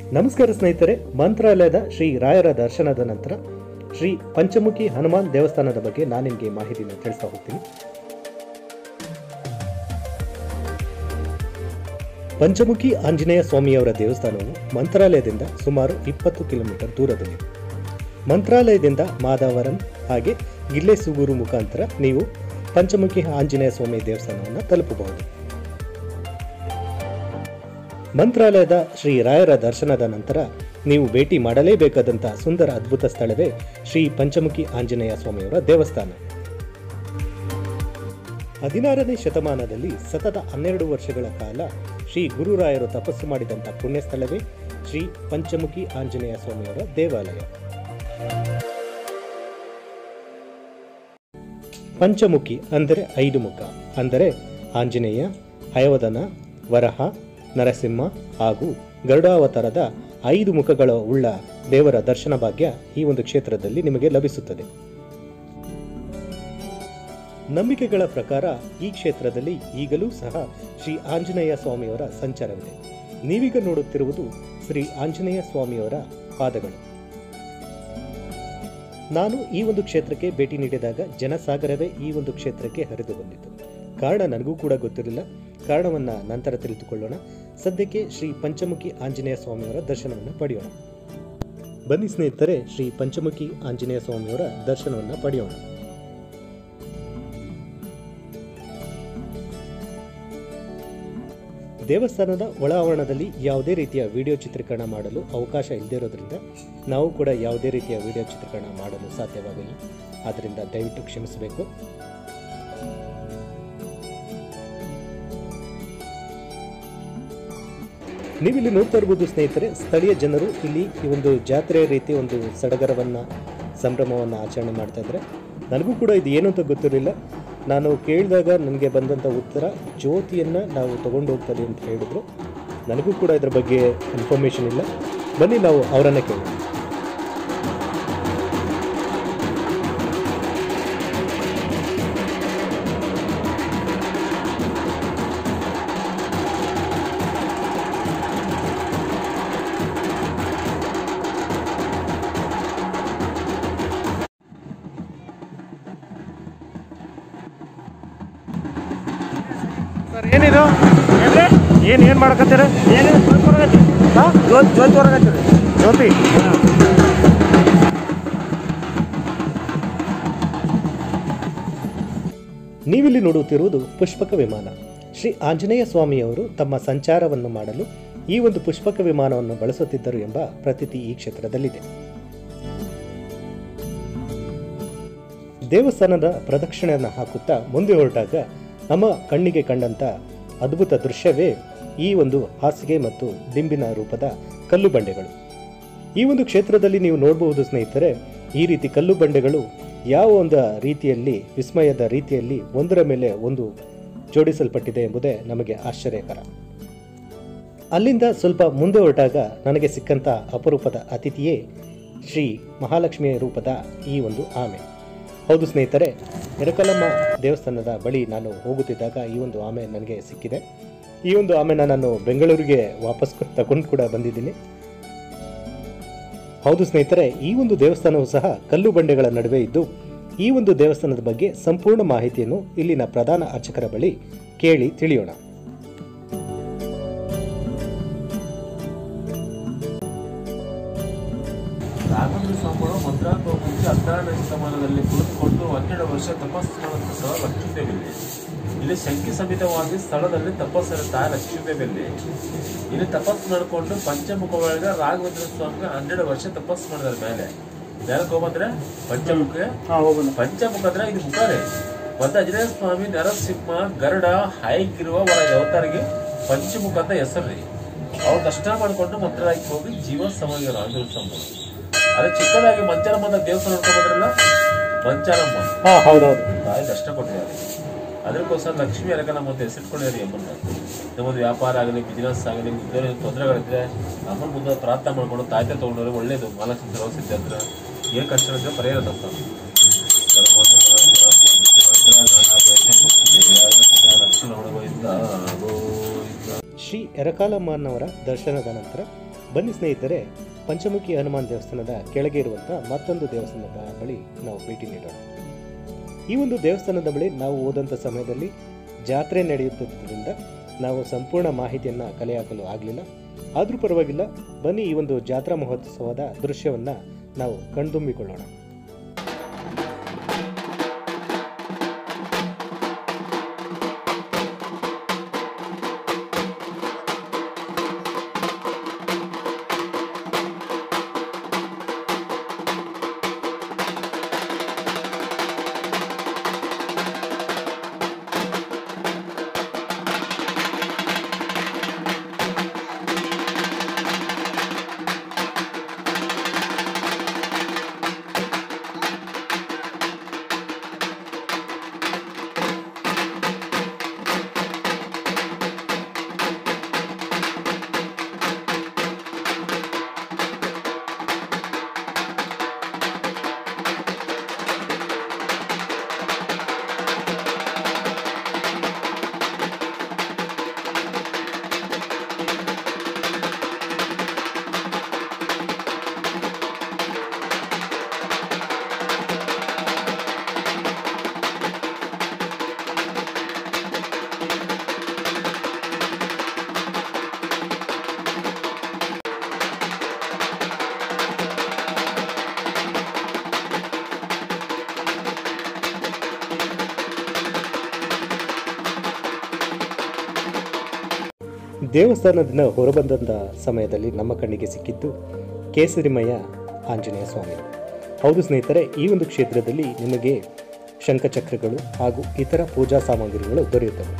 ನಮಸ್ಕಾರ ಸ್ನೇಹಿತರೆ ಮಂತ್ರಾಲಯದ ಶ್ರೀ ರಾಯರ ದರ್ಶನದ ನಂತರ ಶ್ರೀ ಪಂಚಮುಖಿ ಹನುಮಾನ್ ದೇವಸ್ಥಾನದ ಬಗ್ಗೆ ನಾನು ನಿಮಗೆ ಮಾಹಿತಿಯನ್ನು ತಿಳಿಸ್ತಾ ಹೋಗ್ತೀನಿ ಪಂಚಮುಖಿ ಆಂಜನೇಯ ಸ್ವಾಮಿಯವರ ದೇವಸ್ಥಾನವು ಮಂತ್ರಾಲಯದಿಂದ ಸುಮಾರು ಇಪ್ಪತ್ತು ಕಿಲೋಮೀಟರ್ ದೂರದಲ್ಲಿದೆ ಮಂತ್ರಾಲಯದಿಂದ ಮಾದಾವರಂ ಹಾಗೆ ಗಿಲ್ಲೆಸುಗೂರು ಮುಖಾಂತರ ನೀವು ಪಂಚಮುಖಿ ಆಂಜನೇಯ ಸ್ವಾಮಿ ದೇವಸ್ಥಾನವನ್ನು ತಲುಪಬಹುದು ಮಂತ್ರಾಲಯದ ಶ್ರೀ ರಾಯರ ದರ್ಶನದ ನಂತರ ನೀವು ಭೇಟಿ ಮಾಡಲೇಬೇಕಾದಂಥ ಸುಂದರ ಅದ್ಭುತ ಸ್ಥಳವೇ ಶ್ರೀ ಪಂಚಮುಖಿ ಆಂಜನೇಯ ಸ್ವಾಮಿಯವರ ದೇವಸ್ಥಾನ ಹದಿನಾರನೇ ಶತಮಾನದಲ್ಲಿ ಸತತ ಹನ್ನೆರಡು ವರ್ಷಗಳ ಕಾಲ ಶ್ರೀ ಗುರುರಾಯರು ತಪಸ್ಸು ಮಾಡಿದಂಥ ಪುಣ್ಯ ಸ್ಥಳವೇ ಶ್ರೀ ಪಂಚಮುಖಿ ಆಂಜನೇಯ ಸ್ವಾಮಿಯವರ ದೇವಾಲಯ ಪಂಚಮುಖಿ ಅಂದರೆ ಐದು ಮುಖ ಅಂದರೆ ಆಂಜನೇಯ ಹಯವದನ ವರಹ ನರಸಿಂಹ ಹಾಗೂ ಗರುಡಾವತಾರದ ಐದು ಮುಖಗಳ ಉಳ್ಳ ದೇವರ ದರ್ಶನ ಭಾಗ್ಯ ಈ ಒಂದು ಕ್ಷೇತ್ರದಲ್ಲಿ ನಿಮಗೆ ಲಭಿಸುತ್ತದೆ ನಂಬಿಕೆಗಳ ಪ್ರಕಾರ ಈ ಕ್ಷೇತ್ರದಲ್ಲಿ ಈಗಲೂ ಸಹ ಶ್ರೀ ಆಂಜನೇಯ ಸ್ವಾಮಿಯವರ ಸಂಚಾರವಿದೆ ನೀವೀಗ ನೋಡುತ್ತಿರುವುದು ಶ್ರೀ ಆಂಜನೇಯ ಸ್ವಾಮಿಯವರ ಪಾದಗಳು ನಾನು ಈ ಒಂದು ಕ್ಷೇತ್ರಕ್ಕೆ ಭೇಟಿ ನೀಡಿದಾಗ ಜನಸಾಗರವೇ ಈ ಒಂದು ಕ್ಷೇತ್ರಕ್ಕೆ ಹರಿದು ಬಂದಿತು ಕಾರಣ ನನಗೂ ಕೂಡ ಗೊತ್ತಿರಲಿಲ್ಲ ಕಾರಣವನ್ನ ನಂತರ ತಿಳಿದುಕೊಳ್ಳೋಣ ಸದ್ಯಕ್ಕೆ ಶ್ರೀ ಪಂಚಮುಖಿ ಆಂಜನೇಯ ಸ್ವಾಮಿಯವರ ದರ್ಶನವನ್ನು ಪಡೆಯೋಣ ಬನ್ನಿ ಸ್ನೇಹಿತರೆ ಶ್ರೀ ಪಂಚಮುಖಿ ಆಂಜನೇಯ ಸ್ವಾಮಿಯವರ ದರ್ಶನವನ್ನು ಪಡೆಯೋಣ ದೇವಸ್ಥಾನದ ಒಳ ಆವರಣದಲ್ಲಿ ಯಾವುದೇ ರೀತಿಯ ವಿಡಿಯೋ ಚಿತ್ರೀಕರಣ ಮಾಡಲು ಅವಕಾಶ ಇಲ್ಲದೇ ಇರೋದ್ರಿಂದ ನಾವು ಕೂಡ ಯಾವುದೇ ರೀತಿಯ ವಿಡಿಯೋ ಚಿತ್ರೀಕರಣ ಮಾಡಲು ಸಾಧ್ಯವಾಗಿಲ್ಲ ಆದ್ದರಿಂದ ದಯವಿಟ್ಟು ಕ್ಷಮಿಸಬೇಕು ನೀವಿಲ್ಲಿ ನೋಡ್ತಾ ಇರ್ಬೋದು ಸ್ನೇಹಿತರೆ ಸ್ಥಳೀಯ ಜನರು ಇಲ್ಲಿ ಈ ಒಂದು ಜಾತ್ರೆಯ ರೀತಿ ಒಂದು ಸಡಗರವನ್ನು ಸಂಭ್ರಮವನ್ನು ಆಚರಣೆ ಮಾಡ್ತಾ ಇದ್ದಾರೆ ನನಗೂ ಕೂಡ ಇದು ಏನು ಅಂತ ಗೊತ್ತಿರಲಿಲ್ಲ ನಾನು ಕೇಳಿದಾಗ ನನಗೆ ಬಂದಂಥ ಉತ್ತರ ಜ್ಯೋತಿಯನ್ನು ನಾವು ತಗೊಂಡು ಹೋಗ್ತದೆ ಅಂತ ಹೇಳಿದ್ರು ನನಗೂ ಕೂಡ ಇದ್ರ ಬಗ್ಗೆ ಇನ್ಫಾರ್ಮೇಷನ್ ಇಲ್ಲ ಬನ್ನಿ ನಾವು ಅವರನ್ನೇ ಕೇಳೋಣ ಸರ್ ಏನಿದು ಏನು ಏನು ಮಾಡಕತ್ತೀರ ಜ್ಯೋತಿ ಜ್ಯೋತಿ ಹೊರಗತ್ತೀರಿ ಜ್ಯೋತಿ ನೀವಿಲ್ಲಿ ನೋಡುತ್ತಿರುವುದು ಪುಷ್ಪಕ ವಿಮಾನ ಶ್ರೀ ಆಂಜನೇಯ ಸ್ವಾಮಿಯವರು ತಮ್ಮ ಸಂಚಾರವನ್ನು ಮಾಡಲು ಈ ಒಂದು ಪುಷ್ಪಕ ವಿಮಾನವನ್ನು ಬಳಸುತ್ತಿದ್ದರು ಎಂಬ ಪ್ರತೀತಿ ಈ ಕ್ಷೇತ್ರದಲ್ಲಿದೆ ದೇವಸ್ಥಾನದ ಪ್ರದಕ್ಷಿಣೆಯನ್ನು ಹಾಕುತ್ತಾ ಮುಂದೆ ಹೊರಟಾಗ ನಮ್ಮ ಕಣ್ಣಿಗೆ ಕಂಡಂಥ ಅದ್ಭುತ ದೃಶ್ಯವೇ ಈ ಒಂದು ಹಾಸಿಗೆ ಮತ್ತು ದಿಂಬಿನ ರೂಪದ ಕಲ್ಲು ಬಂಡೆಗಳು ಈ ಒಂದು ಕ್ಷೇತ್ರದಲ್ಲಿ ನೀವು ನೋಡಬಹುದು ಸ್ನೇಹಿತರೆ ಈ ರೀತಿ ಕಲ್ಲು ಬಂಡೆಗಳು ಯಾವ ಒಂದು ರೀತಿಯಲ್ಲಿ ವಿಸ್ಮಯದ ರೀತಿಯಲ್ಲಿ ಒಂದರ ಮೇಲೆ ಒಂದು ಜೋಡಿಸಲ್ಪಟ್ಟಿದೆ ಎಂಬುದೇ ನಮಗೆ ಆಶ್ಚರ್ಯಕರ ಅಲ್ಲಿಂದ ಸ್ವಲ್ಪ ಮುಂದೆ ಹೊರಟಾಗ ನನಗೆ ಸಿಕ್ಕಂಥ ಅಪರೂಪದ ಅತಿಥಿಯೇ ಶ್ರೀ ಮಹಾಲಕ್ಷ್ಮಿಯ ರೂಪದ ಈ ಒಂದು ಆಮೆ ಹೌದು ಸ್ನೇಹಿತರೆ ಎರಕಲಮ್ಮ ದೇವಸ್ಥಾನದ ಬಳಿ ನಾನು ಹೋಗುತ್ತಿದ್ದಾಗ ಈ ಒಂದು ಆಮೆ ನನಗೆ ಸಿಕ್ಕಿದೆ ಈ ಒಂದು ಆಮೆನ ನಾನು ಬೆಂಗಳೂರಿಗೆ ವಾಪಸ್ ಕೊ- ತಗೊಂಡು ಕೂಡ ಬಂದಿದ್ದೀನಿ ಹೌದು ಸ್ನೇಹಿತರೆ ಈ ಒಂದು ದೇವಸ್ಥಾನವು ಸಹ ಕಲ್ಲು ಬಂಡೆಗಳ ನಡುವೆ ಇದ್ದು ಈ ಒಂದು ದೇವಸ್ಥಾನದ ಬಗ್ಗೆ ಸಂಪೂರ್ಣ ಮಾಹಿತಿಯನ್ನು ಇಲ್ಲಿನ ಪ್ರಧಾನ ಅರ್ಚಕರ ಬಳಿ ಕೇಳಿ ತಿಳಿಯೋಣ ರಾಘವೇಂದ್ರ ಸ್ವಾಮಿಗಳು ಮಂತ್ರಾಲಯ ಮುಂಚೆ ಹದಿನಾರನೇ ಶತಮಾನದಲ್ಲಿ ಕುಳಿತುಕೊಂಡು ಹನ್ನೆರಡು ವರ್ಷ ತಪಸ್ಸು ಮಾಡುವಂತ ಸ್ಥಳ ಲಕ್ಷ್ಮೀದೇವಿಯಲ್ಲಿ ಇಲ್ಲಿ ಶಂಕಿ ಸಮೇತವಾಗಿ ಸ್ಥಳದಲ್ಲಿ ತಪಸ್ಸು ತಾಯಿ ಲಕ್ಷ್ಮೀದೇವಿಯಲ್ಲಿ ಇಲ್ಲಿ ತಪಸ್ಸು ಮಾಡಿಕೊಂಡು ಪಂಚಮುಖ ಒಳಗ ರಾಘವೇಂದ್ರ ಸ್ವಾಮಿ ಹನ್ನೆರಡು ವರ್ಷ ತಪಸ್ಸು ಮಾಡಿದ್ರ ಮೇಲೆ ಮೇಲೆ ಹೋಗಂದ್ರೆ ಪಂಚಮುಖ ಪಂಚಮುಖ ಅಂದ್ರೆ ಇದು ಮುಖ ರೀ ಒಂದು ಆಂಜನೇಯ ಸ್ವಾಮಿ ನರಸಿಂಹ ಗರುಡ ಹಾಯ್ಕಿರುವ ಅವರ ಅವತಾರಿಗೆ ಪಂಚಮುಖ ಅಂತ ಹೆಸರು ರೀ ಅವ್ರು ಕಷ್ಟ ಮಾಡ್ಕೊಂಡು ಮಂತ್ರಾಲಯಕ್ಕೆ ಹೋಗಿ ಜೀವ ಸಮಾಗಿರೋ ಆಂಜನೇಯ ಸ್ವಾಮಿ ಅದೇ ಚಿಕ್ಕದಾಗಿ ಮಂಚಾಲಮ್ಮನ ದೇವಸ್ಥಾನ ನೋಡ್ಕೊಂಡ್ ಬಂದ್ರಲ್ಲ ಮಂಚಾಲಮ್ಮ ಹಾ ಹೌದೌದು ತಾಯಿ ಕಷ್ಟ ಕೊಟ್ಟಿದ್ದಾರೆ ಅದಕ್ಕೋಸ್ಕರ ಲಕ್ಷ್ಮಿ ಅರಕಲಮ್ಮ ಅಂತ ಹೆಸರಿಟ್ಕೊಂಡಿದ್ದಾರೆ ಅಮ್ಮನ್ನ ನಮ್ಮದು ವ್ಯಾಪಾರ ಆಗಲಿ ಬಿಸಿನೆಸ್ ಆಗಲಿ ಉದ್ಯೋಗ ತೊಂದರೆಗಳಿದ್ರೆ ಅಮ್ಮನ ಮುಂದೆ ಪ್ರಾರ್ಥನೆ ಮಾಡ್ಕೊಂಡು ತಾಯ್ತೆ ತಗೊಂಡ್ರೆ ಒಳ್ಳೇದು ಮಹಾಲಕ್ಷ್ಮಿ ಸರ್ವಸಿದ್ಧ ಹತ್ರ ಏನ್ ಕಷ್ಟ ಇದ್ರೆ ಪರಿಹಾರ ತಪ್ಪ ಲಕ್ಷ್ಮಣ ಗೋವಿಂದ ಗೋವಿಂದ ಶ್ರೀ ಎರಕಾಲಮ್ಮನವರ ದರ್ಶನದ ನಂತರ ಬನ್ನಿ ಸ್ನೇಹಿತರೆ ಪಂಚಮುಖಿ ಹನುಮಾನ್ ದೇವಸ್ಥಾನದ ಕೆಳಗೆ ಇರುವಂಥ ಮತ್ತೊಂದು ದೇವಸ್ಥಾನದ ಬಳಿ ನಾವು ಭೇಟಿ ನೀಡೋಣ ಈ ಒಂದು ದೇವಸ್ಥಾನದ ಬಳಿ ನಾವು ಹೋದಂಥ ಸಮಯದಲ್ಲಿ ಜಾತ್ರೆ ನಡೆಯುತ್ತಿದ್ದರಿಂದ ನಾವು ಸಂಪೂರ್ಣ ಮಾಹಿತಿಯನ್ನು ಕಲೆ ಹಾಕಲು ಆಗಲಿಲ್ಲ ಆದರೂ ಪರವಾಗಿಲ್ಲ ಬನ್ನಿ ಈ ಒಂದು ಜಾತ್ರಾ ಮಹೋತ್ಸವದ ದೃಶ್ಯವನ್ನು ನಾವು ಕಣ್ತುಂಬಿಕೊಳ್ಳೋಣ ದೇವಸ್ಥಾನದಿಂದ ಹೊರಬಂದಂಥ ಸಮಯದಲ್ಲಿ ನಮ್ಮ ಕಣ್ಣಿಗೆ ಸಿಕ್ಕಿದ್ದು ಕೇಸರಿಮಯ ಆಂಜನೇಯ ಸ್ವಾಮಿ ಹೌದು ಸ್ನೇಹಿತರೆ ಈ ಒಂದು ಕ್ಷೇತ್ರದಲ್ಲಿ ನಿಮಗೆ ಶಂಖಚಕ್ರಗಳು ಹಾಗೂ ಇತರ ಪೂಜಾ ಸಾಮಗ್ರಿಗಳು ದೊರೆಯುತ್ತವೆ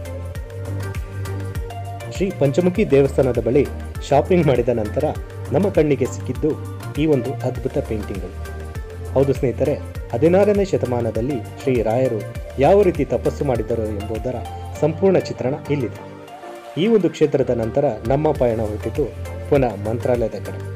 ಶ್ರೀ ಪಂಚಮುಖಿ ದೇವಸ್ಥಾನದ ಬಳಿ ಶಾಪಿಂಗ್ ಮಾಡಿದ ನಂತರ ನಮ್ಮ ಕಣ್ಣಿಗೆ ಸಿಕ್ಕಿದ್ದು ಈ ಒಂದು ಅದ್ಭುತ ಪೇಂಟಿಂಗ್ಗಳು ಹೌದು ಸ್ನೇಹಿತರೆ ಹದಿನಾರನೇ ಶತಮಾನದಲ್ಲಿ ಶ್ರೀ ರಾಯರು ಯಾವ ರೀತಿ ತಪಸ್ಸು ಮಾಡಿದರು ಎಂಬುದರ ಸಂಪೂರ್ಣ ಚಿತ್ರಣ ಇಲ್ಲಿದೆ ಈ ಒಂದು ಕ್ಷೇತ್ರದ ನಂತರ ನಮ್ಮ ಪಯಣ ಹೊರಟಿತು ಪುನಃ ಮಂತ್ರಾಲಯದ ಕಡೆ